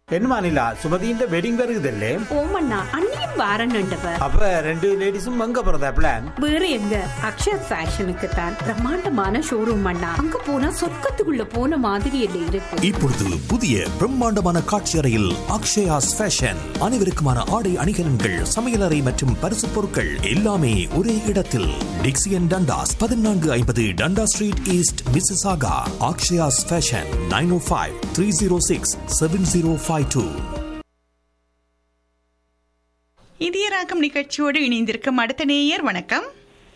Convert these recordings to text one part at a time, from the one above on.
என்னமா நிலா சுமதியின் வெட்டிங் வருகுதல்லே ஓமண்ணா அண்ணியும் வாரன்னுட்டவ அப்ப ரெண்டு லேடிஸும் அங்க போறதா பிளான் வேற எங்க அக்ஷயா ஃபேஷனுக்கு தான் பிரம்மாண்டமான ஷோரூம் அண்ணா அங்க போனா சொர்க்கத்துக்குள்ள போன மாதிரி இல்ல இருக்கு இப்பொழுது புதிய பிரம்மாண்டமான காட்சி அறையில் அக்ஷயாஸ் ஃபேஷன் அனைவருக்குமான ஆடை அணிகலன்கள் சமையலறை மற்றும் பரிசு பொருட்கள் எல்லாமே ஒரே இடத்தில் டிக்சியன் டண்டாஸ் பதினான்கு ஐம்பது Dundas street east Mississauga Akshaya's fashion nine o five three zero six seven zero five two இதய ராகம் நிகழ்ச்சியோடு இணைந்திருக்கும் அடுத்த நேயர் வணக்கம்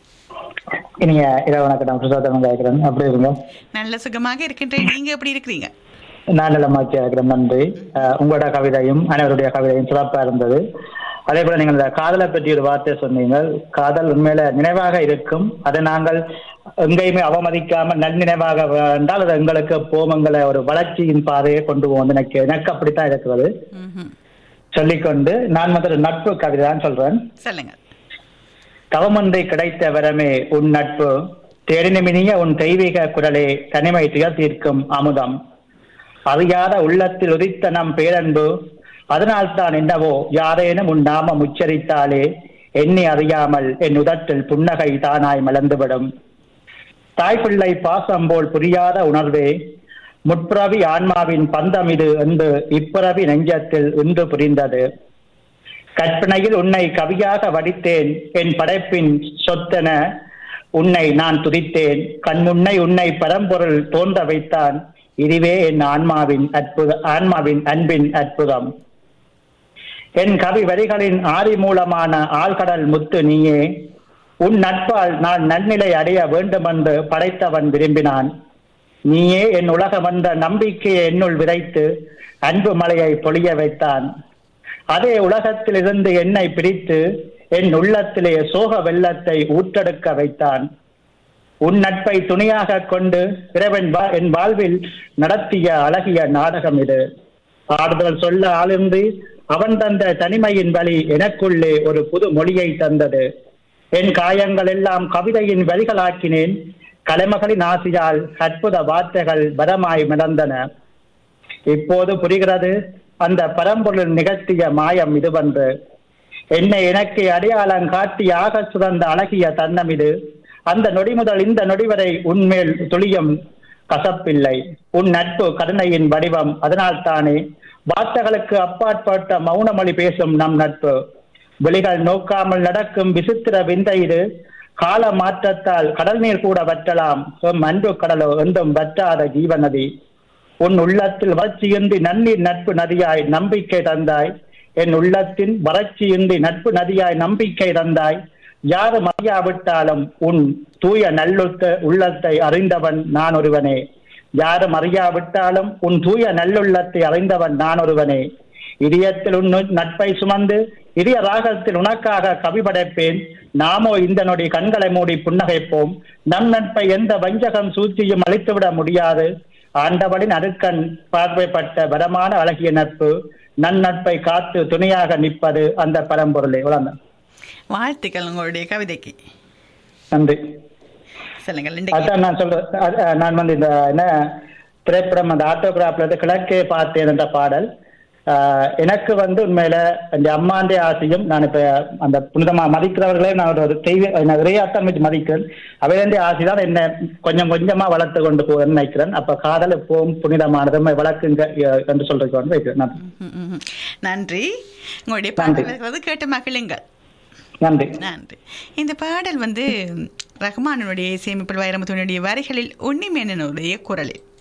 நீங்க இரவு வணக்கம் நான் பிரசாதம் கேட்கிறேன் அப்படி இருங்க நல்ல சுகமாக இருக்கின்றேன் நீங்க எப்படி இருக்கிறீங்க நான் நல்ல மகிழ்ச்சியா இருக்கிறேன் நன்றி அஹ், உங்களோட கவிதையும் அனைவருடைய கவிதையும் சிறப்பா இருந்தது அதே போல நீங்கள் இந்த காதலை பற்றி ஒரு வார்த்தை சொன்னீங்க காதல் உண்மையில நினைவாக இருக்கும் அதை நாங்கள் எங்கேயுமே அவமதிக்காம நன்னினைவாக வேண்டால் அது எங்களுக்கு போமங்களை ஒரு வளர்ச்சியின் பாதையை கொண்டு போகும் எனக்கு எனக்கு அப்படித்தான் இருக்கிறது ம்ஹும். சொல்லிக்கொண்டு நான் வந்து ஒரு நட்பு கவிதை தான் சொல்றேன் சொல்லுங்க தவமொன்றை கிடைத்த வரமே உன் நட்பு தேடினமினிய உன் தெய்வீக குரலே தனிமை துயர் தீர்க்கும் அமுதம் அறியாத உள்ளத்தில் உதித்த நம் பேரன்பு அதனால்தான் என்னவோ யாரேனும் உன் நாமம் உச்சரித்தாலே எண்ணி அறியாமல் என் உதட்டில் புன்னகை தானாய் மலர்ந்துவிடும் தாய்பிள்ளை பாசம் போல் புரியாத உணர்வே முற்பிறவி ஆன்மாவின் பந்தம் இது என்று இப்பிறவி நெஞ்சத்தில் இன்று புரிந்தது கற்பனையில் உன்னை கவியாக வடித்தேன் என் படைப்பின் சொத்தென உன்னை நான் துதித்தேன் கண்முன்னை உன்னை பரம்பொருள் தோன்ற வைத்தான் இதுவே என் ஆன்மாவின் அற்புத ஆன்மாவின் அன்பின் அற்புதம் என் கவி வரிகளின் ஆதி மூலமான ஆழ்கடல் முத்து நீயே உன் நட்பால் நான் நன்னிலை அடைய வேண்டுமென்று படைத்தவன் விரும்பினான் நீயே என் உலகம் என்ற நம்பிக்கையை என்னுள் விதைத்து அன்பு மலையை பொழிய வைத்தான் அதே உலகத்திலிருந்து என்னை பிரித்து என் உள்ளத்திலே சோக வெள்ளத்தை ஊற்றெடுக்க வைத்தான் உன் நட்பை துணையாக கொண்டு இறைவன் வா- என் வாழ்வில் நடத்திய அழகிய நாடகம் இது ஆறுதல் சொல்ல ஆளுந்து அவன் தந்த தனிமையின் வழி எனக்குள்ளே ஒரு புது மொழியை தந்தது என் காயங்கள் எல்லாம் கவிதையின் வரிகளாக்கினேன் கலைமகளின் ஆசையால் அற்புத வார்த்தைகள் வரமாய் மிதந்தன இப்போது புரிகிறது அந்த பரம்பொருள் நிகழ்த்திய மாயம் இதுவன்று என்னை எனக்கு அடையாளம் காட்டி ஆக சுரந்த அழகிய தன்னம் இது அந்த நொடி முதல் இந்த நொடி வரை உன்மேல் துளியும் கசப்பில்லை உன் நட்பு கருணையின் வடிவம் அதனால் தானே வார்த்தைகளுக்கு அப்பாற்பட்ட மௌனமொழி பேசும் நம் நட்பு விழிகள் நோக்காமல் நடக்கும் விசித்திர விந்தை இது கால மாற்றத்தால் கடல் நீர் கூட வற்றலாம் எம் அன்பு கடலோ என்றும் வற்றாத ஜீவநதி உன் உள்ளத்தில் வறட்சியின்றி நன்னீர் நட்பு நதியாய் நம்பிக்கை தந்தாய் என் உள்ளத்தின் வறட்சியின்றி நட்பு நதியாய் நம்பிக்கை தந்தாய் யாரும் அறியாவிட்டாலும் உன் தூய நல்லுத்த உள்ளத்தை அறிந்தவன் நான் ஒருவனே யாரும் அறியாவிட்டாலும் உன் தூய நல்லுள்ளத்தை அறிந்தவன் நான் ஒருவனே இதயத்தில் உன் நட்பை சுமந்து இதய ராகத்தில் உனக்காக கவி படைப்பேன் நாமோ இந்த நொடி கண்களை மூடி புன்னகைப்போம் நம் நட்பை எந்த வஞ்சகம் சூழ்ச்சியும் அழித்துவிட முடியாது ஆண்டவனின் அருக்கன் பார்வைப்பட்ட வரமான அழகிய நட்பு நன்னட்பை காத்து துணையாக நிற்பது அந்த பரம்பொருளே வளர்ந்த வாழ்த்துக்கள் உங்களுடைய கவிதைக்கு நன்றி சொல்லுங்கள் இன்றைக்கு அதான் நான் சொல்றேன் அது- அஹ் நான் வந்து இந்த என்ன திரைப்படம் அந்த ஆட்டோகிராஃப்ல இருந்து கிழக்கே பார்த்தேன் என்ற பாடல் ஆஹ் எனக்கு வந்து உண்மையில இந்த அம்மாண்டே ஆசையும் நான் இப்ப அந்த புனிதமா மதிக்கிறவர்களே நான் ஒரு- ஒரு தெய்வ நான் இறையாத்தான் மீது மதிக்கிறேன் அவையிலேருந்தே ஆசை தான் என்ன கொஞ்சம் கொஞ்சமா வளர்த்து கொண்டு போவேன்னு நினைக்கிறேன் அப்ப காதல் எப்பவும் புனிதமானது உண்மை வளர்க்குங்க அஹ் என்று சொல்றதுக்கு வந்து வைக்கிறேன் நன்றி. ம், ம், ம். நன்றி உங்களுடைய நன்றி. பாடல் வருகிறது கேட்டு மகிழுங்கள் நன்றி நன்றி இந்த பாடல் வந்து ரஹ்மானுடைய இசையமைப்பில் வைரமுத்துவனுடைய வரிகளில் உன்னிமேனனுடைய குரலில்